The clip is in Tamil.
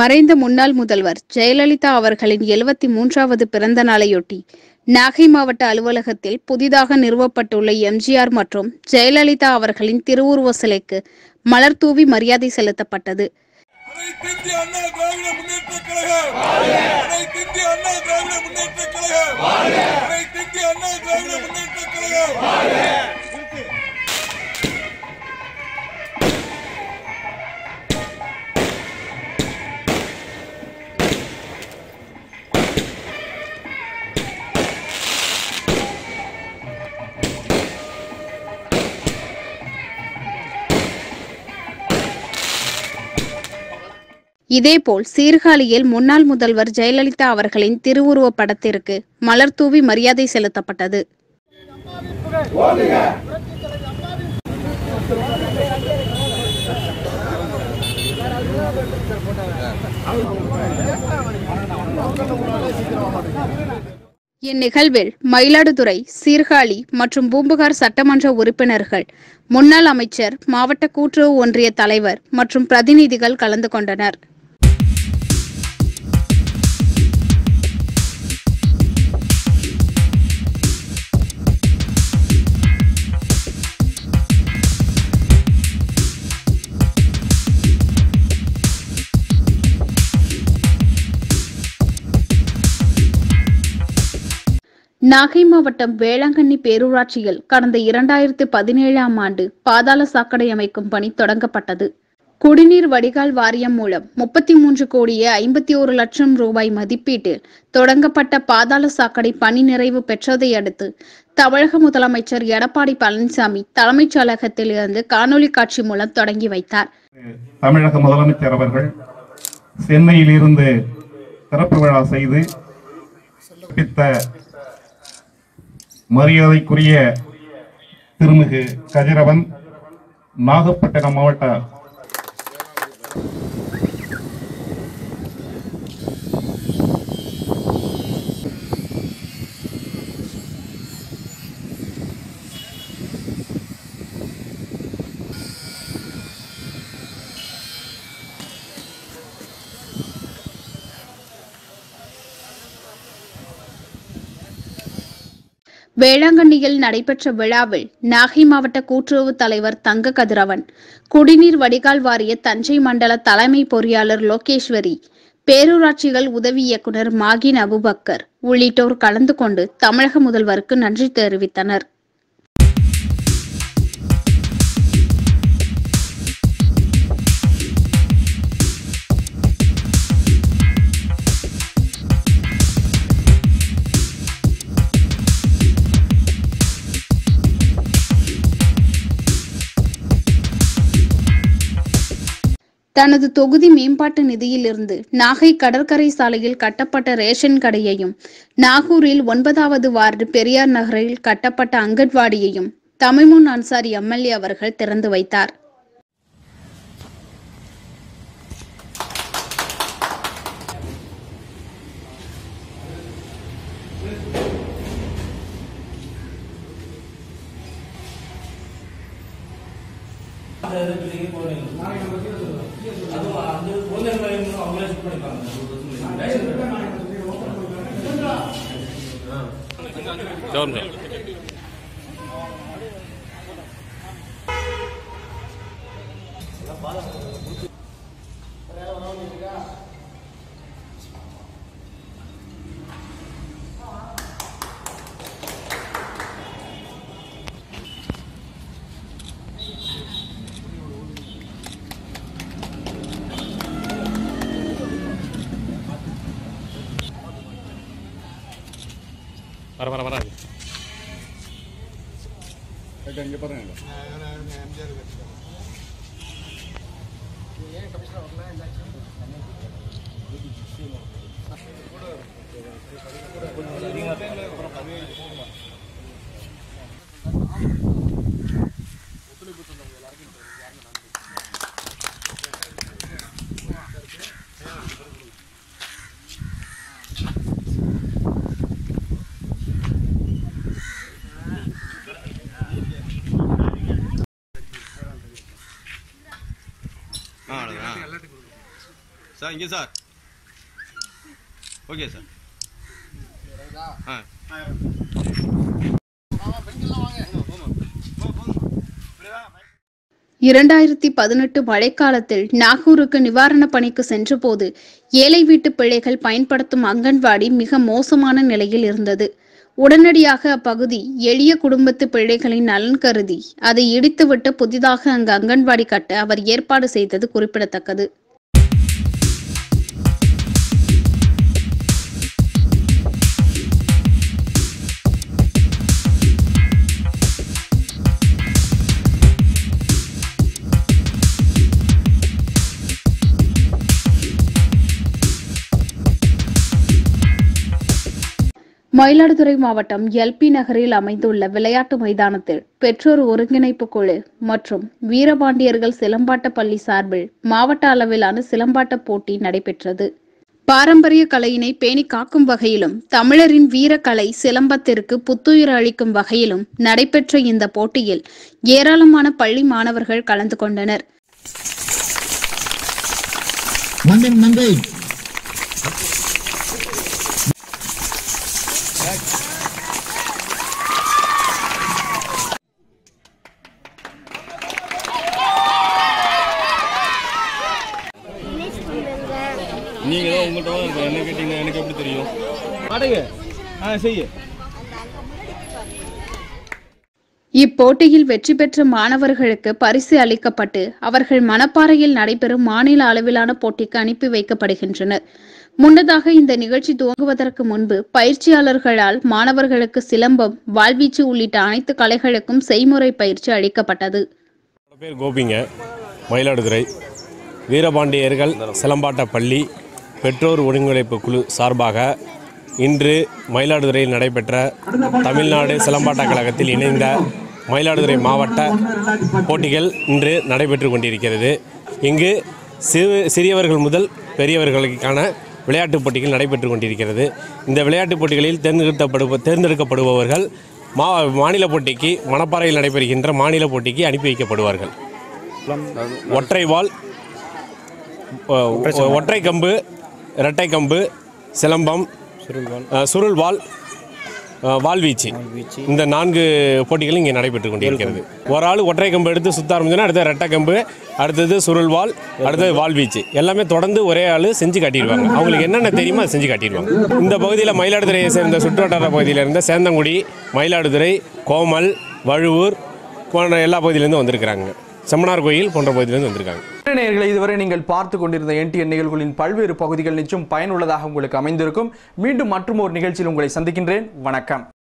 மறைந்த முன்னாள் முதல்வர் ஜெயலலிதா அவர்களின் எழுபத்தி மூன்றாவது பிறந்த நாளையொட்டி நாகை மாவட்ட அலுவலகத்தில் புதிதாக நிறுவப்பட்டுள்ள எம்ஜிஆர் மற்றும் ஜெயலலிதா அவர்களின் திருவுருவ சிலைக்கு மலர் தூவி மரியாதை செலுத்தப்பட்டது அனைத்திந்திய அண்ணா திராவிட முன்னேற்ற கழகம் அனைத்திந்திய அண்ணா திராவிட முன்னேற்ற கழகம் அனைத்திந்திய அண்ணா திராவிட முன்னேற்ற கழகம் இதேபோல் சீர்காழியில் முன்னாள் முதல்வர் ஜெயலலிதா அவர்களின் திருவுருவப் படத்திற்கு மலர் தூவி மரியாதை செலுத்தப்பட்டது இந்நிகழ்வில் மயிலாடுதுறை சீர்காழி மற்றும் பூம்புகார் சட்டமன்ற உறுப்பினர்கள் முன்னாள் அமைச்சர் மாவட்ட கூட்டுறவு ஒன்றிய தலைவர் மற்றும் பிரதிநிதிகள் கலந்து கொண்டனர் நாகை மாவட்டம் வேளாங்கண்ணி பேரூராட்சியில் கடந்த இரண்டாயிரத்து பதினேழாம் ஆண்டு பாதாள சாக்கடை அமைக்கும் பணி தொடங்கப்பட்டது குடிநீர் வடிகால் வாரியம் மூலம் முப்பத்தி மூன்று கோடியே ஐம்பத்தி ஒரு லட்சம் ரூபாய் மதிப்பீட்டில் தொடங்கப்பட்ட பாதாள சாக்கடை பணி நிறைவு பெற்றதை அடுத்து தமிழக முதலமைச்சர் எடப்பாடி பழனிசாமி தலைமைச் செயலகத்தில் இருந்து காணொலி காட்சி மூலம் தொடங்கி வைத்தார் தமிழக முதலமைச்சர் அவர்கள் சென்னையிலிருந்து திறப்பு விழா செய்து சிறப்பித்த மரியாதைக்குரிய திருமிகு கதிரவன் நாகப்பட்டினம் மாவட்ட வேளாங்கண்ணியில் நடைபெற்ற விழாவில் நாகை மாவட்ட கூட்டுறவு தலைவர் தங்க கதிரவன் குடிநீர் வடிகால் வாரிய தஞ்சை மண்டல தலைமை பொறியாளர் லோகேஸ்வரி பேரூராட்சிகள் உதவி இயக்குனர் மாகின் அபுபக்கர் உள்ளிட்டோர் கலந்து கொண்டு தமிழக முதல்வருக்கு நன்றி தெரிவித்தனர் தனது தொகுதி மேம்பாட்டு நிதியிலிருந்து நாகை கடற்கரை சாலையில் கட்டப்பட்ட ரேஷன் கடையையும் நாகூரில் ஒன்பதாவது வார்டு பெரியார் நகரில் கட்டப்பட்ட அங்கன்வாடியையும் தமிமுன் அன்சாரி எம்எல்ஏ அவர்கள் திறந்து வைத்தார் வர வர வர சார் இங்கே சார் ஓகே சார் ஆ இரண்டாயிரத்தி பதினெட்டு மழைக்காலத்தில் நாகூருக்கு நிவாரணப் பணிக்கு சென்றபோது ஏழை வீட்டு பிள்ளைகள் பயன்படுத்தும் அங்கன்வாடி மிக மோசமான நிலையில் இருந்தது உடனடியாக அப்பகுதி எளிய குடும்பத்து பிள்ளைகளின் நலன் கருதி அதை இடித்துவிட்டு புதிதாக அங்கு அங்கன்வாடி கட்ட அவர் ஏற்பாடு செய்தது குறிப்பிடத்தக்கது மயிலாடுதுறை மாவட்டம் எல்பி நகரில் அமைந்துள்ள விளையாட்டு மைதானத்தில் பெற்றோர் ஒருங்கிணைப்பு குழு மற்றும் வீரபாண்டியர்கள் சிலம்பாட்ட பள்ளி சார்பில் மாவட்ட அளவிலான சிலம்பாட்ட போட்டி நடைபெற்றது பாரம்பரிய கலையினை பேணி காக்கும் வகையிலும் தமிழரின் வீரக்கலை சிலம்பத்திற்கு புத்துயிர் அளிக்கும் வகையிலும் நடைபெற்ற இந்த போட்டியில் ஏராளமான பள்ளி மாணவர்கள் கலந்து கொண்டனர் மன்னன் மங்கை நீங்கள் தான் உங்கள்கிட்ட தான் இருக்கும் என்ன கேட்டிங்கன்னா எனக்கு எப்படி தெரியும் பாடுங்க ஆ செய்ய இப்போட்டியில் வெற்றி பெற்ற மாணவர்களுக்கு பரிசு அளிக்கப்பட்டு அவர்கள் மணப்பாறையில் நடைபெறும் மாநில அளவிலான போட்டிக்கு அனுப்பி வைக்கப்படுகின்றனர் முன்னதாக இந்த நிகழ்ச்சி துவங்குவதற்கு முன்பு பயிற்சியாளர்களால் மாணவர்களுக்கு சிலம்பம் வாள்வீச்சு உள்ளிட்ட அனைத்து கலைகளுக்கும் செய்முறை பயிற்சி அளிக்கப்பட்டது என்னோட பேர் கோபிங்க மயிலாடுதுறை வீரபாண்டியர்கள் சிலம்பாட்ட பள்ளி பெற்றோர் ஒருங்கிணைப்பு குழு சார்பாக இன்று மயிலாடுதுறையில் நடைபெற்ற தமிழ்நாடு சிலம்பாட்ட கழகத்தில் இணைந்த மயிலாடுதுறை மாவட்ட போட்டிகள் இன்று நடைபெற்று கொண்டிருக்கிறது இங்கு சிறு சிறியவர்கள் முதல் பெரியவர்களுக்கான விளையாட்டுப் போட்டிகள் நடைபெற்று கொண்டிருக்கிறது இந்த விளையாட்டுப் போட்டிகளில் தேர்ந்தெடுக்கப்படுவ தேர்ந்தெடுக்கப்படுபவர்கள் மா மாநில போட்டிக்கு மணப்பாறையில் நடைபெறுகின்ற மாநில போட்டிக்கு அனுப்பி வைக்கப்படுவார்கள் ஒற்றை வால் அஹ், ஒற்றை கம்பு இரட்டை கம்பு சிலம்பம் அஹ், சுருள் வால் அஹ், வாள்வீச்சு இந்த நான்கு போட்டிகளும் இங்கே நடைபெற்று கொண்டிருக்கிறது ஒரு ஆள் ஒற்றை கம்பு எடுத்து சுத்த ஆரம்பிச்சோன்னா அடுத்து ரெட்டை கம்பு அடுத்தது சுருள் வால் அடுத்தது வாள்வீச்சு எல்லாமே தொடர்ந்து ஒரே ஆள் செஞ்சு காட்டிடுவாங்க அவங்களுக்கு என்னென்ன தெரியுமோ அதை செஞ்சு காட்டிடுவாங்க இந்த பகுதியில் மயிலாடுதுறையை சேர்ந்த சுற்றுவட்டார பகுதியில் இருந்த சேந்தங்குடி மயிலாடுதுறை கோமல் வழுவூர் போன்ற எல்லா பகுதியிலேருந்து வந்திருக்கிறாங்க செம்மனார் கோயில் போன்ற பகுதியிலேருந்து வந்திருக்காங்க நேயர்களை இதுவரை நீங்கள் பார்த்து கொண்டிருந்த என்டிஎன் நிகழ்வுகளின் பல்வேறு பகுதிகள் நிச்சயம் பயனுள்ளதாக உங்களுக்கு அமைந்திருக்கும் மீண்டும் மற்றும் ஒரு நிகழ்ச்சியில் உங்களை சந்திக்கின்றேன் வணக்கம்